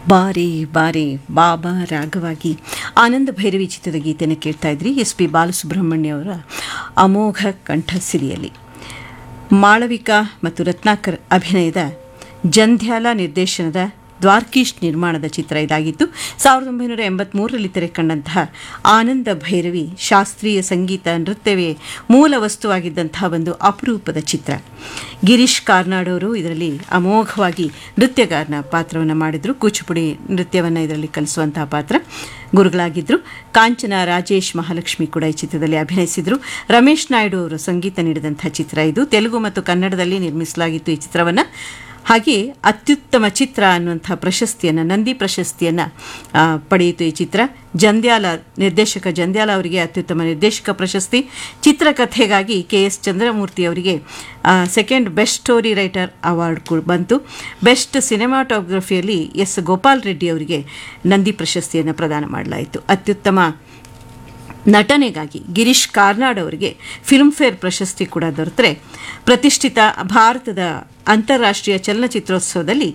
ಬಾರಿ ಬಾರಿ ಬಾಬಾ ರಾಗವಾಗಿ ಆನಂದ ಭೈರವಿ ಚಿತ್ರದ ಗೀತೆಯನ್ನು ಕೇಳ್ತಾ ಇದ್ರಿ ಎಸ್ ಪಿ ಬಾಲಸುಬ್ರಹ್ಮಣ್ಯ ಅವರ ಅಮೋಘ ಕಂಠಸಿರಿಯಲ್ಲಿ ಮಾಳವಿಕಾ ಮತ್ತು ರತ್ನಾಕರ್ ಅಭಿನಯದ ಜಂಧ್ಯಾಲ ನಿರ್ದೇಶನದ ದ್ವಾರ್ಕೀಶ್ ನಿರ್ಮಾಣದ ಚಿತ್ರ ಇದಾಗಿತ್ತು ಸಾವಿರದ ಒಂಬೈನೂರ ಎಂಬತ್ಮೂರರಲ್ಲಿ ತೆರೆ ಕಂಡಂತಹ ಆನಂದ ಭೈರವಿ ಶಾಸ್ತ್ರೀಯ ಸಂಗೀತ ನೃತ್ಯವೇ ಮೂಲ ವಸ್ತುವಾಗಿದ್ದಂತಹ ಒಂದು ಅಪರೂಪದ ಚಿತ್ರ ಗಿರೀಶ್ ಕಾರ್ನಾಡ್ ಅವರು ಇದರಲ್ಲಿ ಅಮೋಘವಾಗಿ ನೃತ್ಯಗಾರನ ಪಾತ್ರವನ್ನು ಮಾಡಿದರು ಕೂಚುಪುಡಿ ನೃತ್ಯವನ್ನು ಇದರಲ್ಲಿ ಕಲಿಸುವಂತಹ ಪಾತ್ರ ಗುರುಗಳಾಗಿದ್ದರು ಕಾಂಚನ ರಾಜೇಶ್ ಮಹಾಲಕ್ಷ್ಮಿ ಕೂಡ ಈ ಚಿತ್ರದಲ್ಲಿ ಅಭಿನಯಿಸಿದರು ರಮೇಶ್ ನಾಯ್ಡು ಅವರು ಸಂಗೀತ ನೀಡಿದಂತಹ ಚಿತ್ರ ಇದು ತೆಲುಗು ಮತ್ತು ಕನ್ನಡದಲ್ಲಿ ನಿರ್ಮಿಸಲಾಗಿತ್ತು ಈ ಚಿತ್ರವನ್ನು ಹಾಗೆ ಅತ್ಯುತ್ತಮ ಚಿತ್ರ ಅನ್ನುವಂಥ ಪ್ರಶಸ್ತಿಯನ್ನು ನಂದಿ ಪ್ರಶಸ್ತಿಯನ್ನು ಪಡೆಯಿತು ಈ ಚಿತ್ರ ಜಂಧ್ಯಾಲ ನಿರ್ದೇಶಕ ಜಂಧ್ಯಾಲ ಅವರಿಗೆ ಅತ್ಯುತ್ತಮ ನಿರ್ದೇಶಕ ಪ್ರಶಸ್ತಿ ಚಿತ್ರಕಥೆಗಾಗಿ ಕೆ ಎಸ್ ಚಂದ್ರಮೂರ್ತಿ ಅವರಿಗೆ second best story writer award ಬಂತು ಬೆಸ್ಟ್ ಸಿನಿಮಾಟೋಗ್ರಫಿಯಲ್ಲಿ ಎಸ್ ಗೋಪಾಲ್ ರೆಡ್ಡಿ ಅವರಿಗೆ ನಂದಿ ಪ್ರಶಸ್ತಿಯನ್ನು ಪ್ರದಾನ ಮಾಡಲಾಯಿತು ಅತ್ಯುತ್ತಮ ನಟನೆಗಾಗಿ ಗಿರೀಶ್ ಕಾರ್ನಾಡ್ ಅವರಿಗೆ ಫಿಲ್ಮ್ಫೇರ್ ಪ್ರಶಸ್ತಿ ಕೂಡ ದೊರೆತರೆ ಪ್ರತಿಷ್ಠಿತ ಭಾರತದ ಅಂತಾರಾಷ್ಟ್ರೀಯ ಚಲನಚಿತ್ರೋತ್ಸವದಲ್ಲಿ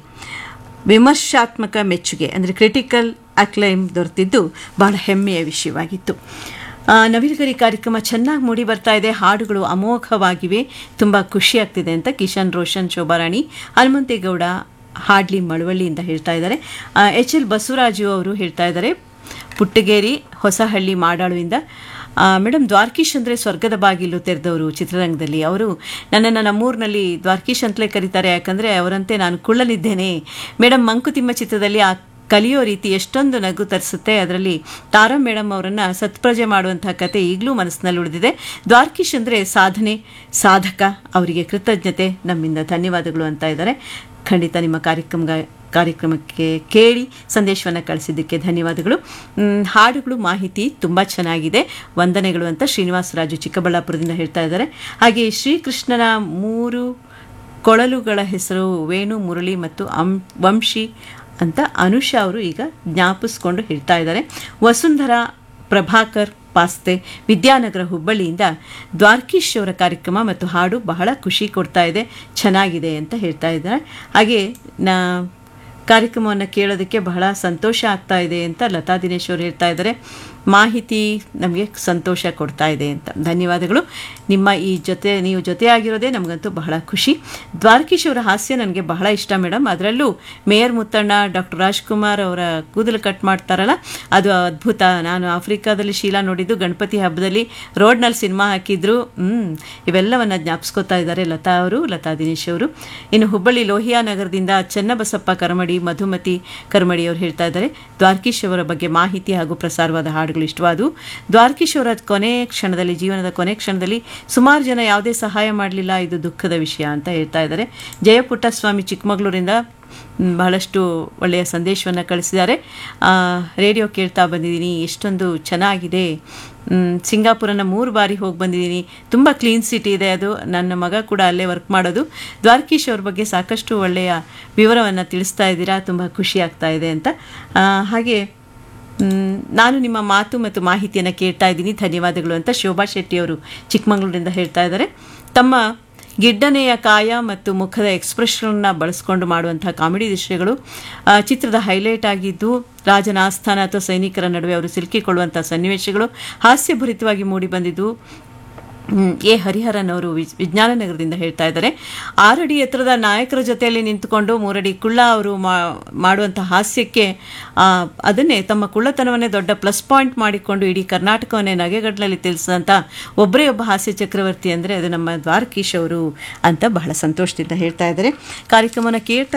ವಿಮರ್ಶಾತ್ಮಕ ಮೆಚ್ಚುಗೆ ಅಂದರೆ ಕ್ರಿಟಿಕಲ್ ಅಕ್ಲೈಮ್ ದೊರೆತಿದ್ದು ಬಹಳ ಹೆಮ್ಮೆಯ ವಿಷಯವಾಗಿತ್ತು ನವಿಲುಗರಿ ಕಾರ್ಯಕ್ರಮ ಚೆನ್ನಾಗಿ ಮೂಡಿ ಬರ್ತಾ ಇದೆ ಹಾಡುಗಳು ಅಮೋಘವಾಗಿವೆ ತುಂಬ ಖುಷಿಯಾಗ್ತಿದೆ ಅಂತ ಕಿಶನ್ ರೋಷನ್ ಶೋಭಾರಾಣಿ ಹನುಮಂತೇಗೌಡ ಹಾಡ್ಲಿ ಮಳವಳ್ಳಿಯಿಂದ ಹೇಳ್ತಾ ಇದ್ದಾರೆ ಎಚ್ ಎಲ್ ಬಸವರಾಜು ಅವರು ಹೇಳ್ತಾ ಇದ್ದಾರೆ ಪುಟ್ಟಗೇರಿ ಹೊಸಹಳ್ಳಿ ಮಾಡಾಳುವಿಂದ ಮೇಡಮ್ ದ್ವಾರ್ಕೀಶ್ ಅಂದರೆ ಸ್ವರ್ಗದ ಬಾಗಿಲು ತೆರೆದವರು ಚಿತ್ರರಂಗದಲ್ಲಿ ಅವರು ನನ್ನನ್ನು ನಮ್ಮೂರಿನಲ್ಲಿ ದ್ವಾರ್ಕೀಶ್ ಅಂತಲೇ ಕರೀತಾರೆ ಯಾಕಂದರೆ ಅವರಂತೆ ನಾನು ಕುಳ್ಳಲಿದ್ದೇನೆ ಮೇಡಮ್ ಮಂಕುತಿಮ್ಮ ಚಿತ್ರದಲ್ಲಿ ಆ ಕಲಿಯೋ ರೀತಿ ಎಷ್ಟೊಂದು ನಗು ತರಿಸುತ್ತೆ ಅದರಲ್ಲಿ ತಾರಾ ಮೇಡಮ್ ಅವರನ್ನು ಸತ್ಪ್ರಜೆ ಮಾಡುವಂತಹ ಕತೆ ಈಗಲೂ ಮನಸ್ಸಿನಲ್ಲಿ ಉಳಿದಿದೆ ದ್ವಾರ್ಕೀಶ್ ಅಂದರೆ ಸಾಧನೆ ಸಾಧಕ ಅವರಿಗೆ ಕೃತಜ್ಞತೆ ನಮ್ಮಿಂದ ಧನ್ಯವಾದಗಳು ಅಂತ ಇದ್ದಾರೆ ಖಂಡಿತ ನಿಮ್ಮ ಕಾರ್ಯಕ್ರಮ ಕಾರ್ಯಕ್ರಮಕ್ಕೆ ಕೇಳಿ ಸಂದೇಶವನ್ನು ಕಳಿಸಿದ್ದಕ್ಕೆ ಧನ್ಯವಾದಗಳು ಹಾಡುಗಳು ಮಾಹಿತಿ ತುಂಬ ಚೆನ್ನಾಗಿದೆ ವಂದನೆಗಳು ಅಂತ ಶ್ರೀನಿವಾಸರಾಜು ಚಿಕ್ಕಬಳ್ಳಾಪುರದಿಂದ ಹೇಳ್ತಾ ಇದ್ದಾರೆ ಹಾಗೆ ಶ್ರೀಕೃಷ್ಣನ ಮೂರು ಕೊಳಲುಗಳ ಹೆಸರು ವೇಣು ಮುರಳಿ ಮತ್ತು ಅಂ ವಂಶಿ ಅಂತ ಅನುಷಾ ಅವರು ಈಗ ಜ್ಞಾಪಿಸ್ಕೊಂಡು ಹೇಳ್ತಾ ಇದ್ದಾರೆ ವಸುಂಧರಾ ಪ್ರಭಾಕರ್ ಪಾಸ್ತೆ ವಿದ್ಯಾನಗರ ಹುಬ್ಬಳ್ಳಿಯಿಂದ ದ್ವಾರ್ಕೀಶ್ ಅವರ ಕಾರ್ಯಕ್ರಮ ಮತ್ತು ಹಾಡು ಬಹಳ ಖುಷಿ ಕೊಡ್ತಾ ಇದೆ ಚೆನ್ನಾಗಿದೆ ಅಂತ ಹೇಳ್ತಾ ಇದ್ದಾರೆ ಹಾಗೆ ನಾ ಕಾರ್ಯಕ್ರಮವನ್ನು ಕೇಳೋದಕ್ಕೆ ಬಹಳ ಸಂತೋಷ ಆಗ್ತಾ ಇದೆ ಅಂತ ಲತಾ ದಿನೇಶ್ ಅವರು ಹೇಳ್ತಾ ಇದ್ದಾರೆ ಮಾಹಿತಿ ನಮಗೆ ಸಂತೋಷ ಕೊಡ್ತಾ ಇದೆ ಅಂತ ಧನ್ಯವಾದಗಳು ನಿಮ್ಮ ಈ ಜೊತೆ ನೀವು ಜೊತೆಯಾಗಿರೋದೇ ನಮಗಂತೂ ಬಹಳ ಖುಷಿ ದ್ವಾರಕೀಶ್ ಅವರ ಹಾಸ್ಯ ನನಗೆ ಬಹಳ ಇಷ್ಟ ಮೇಡಮ್ ಅದರಲ್ಲೂ ಮೇಯರ್ ಮುತ್ತಣ್ಣ ಡಾಕ್ಟರ್ ರಾಜ್ಕುಮಾರ್ ಅವರ ಕೂದಲು ಕಟ್ ಮಾಡ್ತಾರಲ್ಲ ಅದು ಅದ್ಭುತ ನಾನು ಆಫ್ರಿಕಾದಲ್ಲಿ ಶೀಲಾ ನೋಡಿದ್ದು ಗಣಪತಿ ಹಬ್ಬದಲ್ಲಿ ರೋಡ್ನಲ್ಲಿ ಸಿನಿಮಾ ಹಾಕಿದ್ರು ಹ್ಞೂ ಇವೆಲ್ಲವನ್ನು ಜ್ಞಾಪಿಸ್ಕೊತಾ ಇದ್ದಾರೆ ಲತಾ ಅವರು ಲತಾ ದಿನೇಶ್ ಅವರು ಇನ್ನು ಹುಬ್ಬಳ್ಳಿ ಲೋಹಿಯಾ ನಗರದಿಂದ ಚನ್ನಬಸಪ್ಪ ಕರಮಡಿ ಮಧುಮತಿ ಕರ್ಮಡಿ ಅವರು ಹೇಳ್ತಾ ಇದ್ದಾರೆ ದ್ವಾರಕೀಶ್ ಅವರ ಬಗ್ಗೆ ಮಾಹಿತಿ ಹಾಗೂ ಪ್ರಸಾರವಾದ ಹಾಡುಗಳು ಇಷ್ಟವಾದವು ದ್ವಾರಕೀಶ್ ಅವರ ಕೊನೆ ಕ್ಷಣದಲ್ಲಿ ಜೀವನದ ಕೊನೆ ಕ್ಷಣದಲ್ಲಿ ಸುಮಾರು ಜನ ಯಾವುದೇ ಸಹಾಯ ಮಾಡಲಿಲ್ಲ ಇದು ದುಃಖದ ವಿಷಯ ಅಂತ ಹೇಳ್ತಾ ಇದ್ದಾರೆ ಜಯಪುಟ್ಟಸ್ವಾಮಿ ಚಿಕ್ಕಮಗಳೂರಿಂದ ಬಹಳಷ್ಟು ಒಳ್ಳೆಯ ಸಂದೇಶವನ್ನು ಕಳಿಸಿದ್ದಾರೆ ರೇಡಿಯೋ ಕೇಳ್ತಾ ಬಂದಿದ್ದೀನಿ ಎಷ್ಟೊಂದು ಚೆನ್ನಾಗಿದೆ ಸಿಂಗಾಪುರನ ಮೂರು ಬಾರಿ ಹೋಗಿ ಬಂದಿದ್ದೀನಿ ತುಂಬ ಕ್ಲೀನ್ ಸಿಟಿ ಇದೆ ಅದು ನನ್ನ ಮಗ ಕೂಡ ಅಲ್ಲೇ ವರ್ಕ್ ಮಾಡೋದು ದ್ವಾರಕೀಶ್ ಅವ್ರ ಬಗ್ಗೆ ಸಾಕಷ್ಟು ಒಳ್ಳೆಯ ವಿವರವನ್ನು ತಿಳಿಸ್ತಾ ಇದ್ದೀರಾ ತುಂಬ ಖುಷಿ ಆಗ್ತಾ ಇದೆ ಅಂತ ಹಾಗೆ ನಾನು ನಿಮ್ಮ ಮಾತು ಮತ್ತು ಮಾಹಿತಿಯನ್ನು ಕೇಳ್ತಾ ಇದ್ದೀನಿ ಧನ್ಯವಾದಗಳು ಅಂತ ಶೋಭಾ ಶೆಟ್ಟಿ ಅವರು ಚಿಕ್ಕಮಗಳೂರಿನಿಂದ ಹೇಳ್ತಾ ಇದ್ದಾರೆ ತಮ್ಮ ಗಿಡ್ಡನೆಯ ಕಾಯ ಮತ್ತು ಮುಖದ ಎಕ್ಸ್ಪ್ರೆಷನ್ನ ಬಳಸ್ಕೊಂಡು ಮಾಡುವಂತಹ ಕಾಮಿಡಿ ದೃಶ್ಯಗಳು ಚಿತ್ರದ ಹೈಲೈಟ್ ಆಗಿದ್ದು ರಾಜನ ಆಸ್ಥಾನ ಅಥವಾ ಸೈನಿಕರ ನಡುವೆ ಅವರು ಸಿಲುಕಿಕೊಳ್ಳುವಂಥ ಸನ್ನಿವೇಶಗಳು ಹಾಸ್ಯಭರಿತವಾಗಿ ಮೂಡಿಬಂದಿದ್ದು ಎ ಹರಿಹರನ್ ಅವರು ವಿಜ್ಞಾನ ನಗರದಿಂದ ಹೇಳ್ತಾ ಇದ್ದಾರೆ ಆರಡಿ ಎತ್ತರದ ನಾಯಕರ ಜೊತೆಯಲ್ಲಿ ನಿಂತುಕೊಂಡು ಮೂರಡಿ ಕುಳ್ಳ ಅವರು ಮಾಡುವಂಥ ಹಾಸ್ಯಕ್ಕೆ ಅದನ್ನೇ ತಮ್ಮ ಕುಳ್ಳತನವನ್ನೇ ದೊಡ್ಡ ಪ್ಲಸ್ ಪಾಯಿಂಟ್ ಮಾಡಿಕೊಂಡು ಇಡೀ ಕರ್ನಾಟಕವನ್ನೇ ನಗೆಗಡಲಲ್ಲಿ ತಿಳಿಸಿದಂಥ ಒಬ್ಬರೇ ಒಬ್ಬ ಹಾಸ್ಯ ಚಕ್ರವರ್ತಿ ಅಂದರೆ ಅದು ನಮ್ಮ ದ್ವಾರಕೀಶ್ ಅವರು ಅಂತ ಬಹಳ ಸಂತೋಷದಿಂದ ಹೇಳ್ತಾ ಇದ್ದಾರೆ ಕಾರ್ಯಕ್ರಮನ ಕೇಳ್ತಾ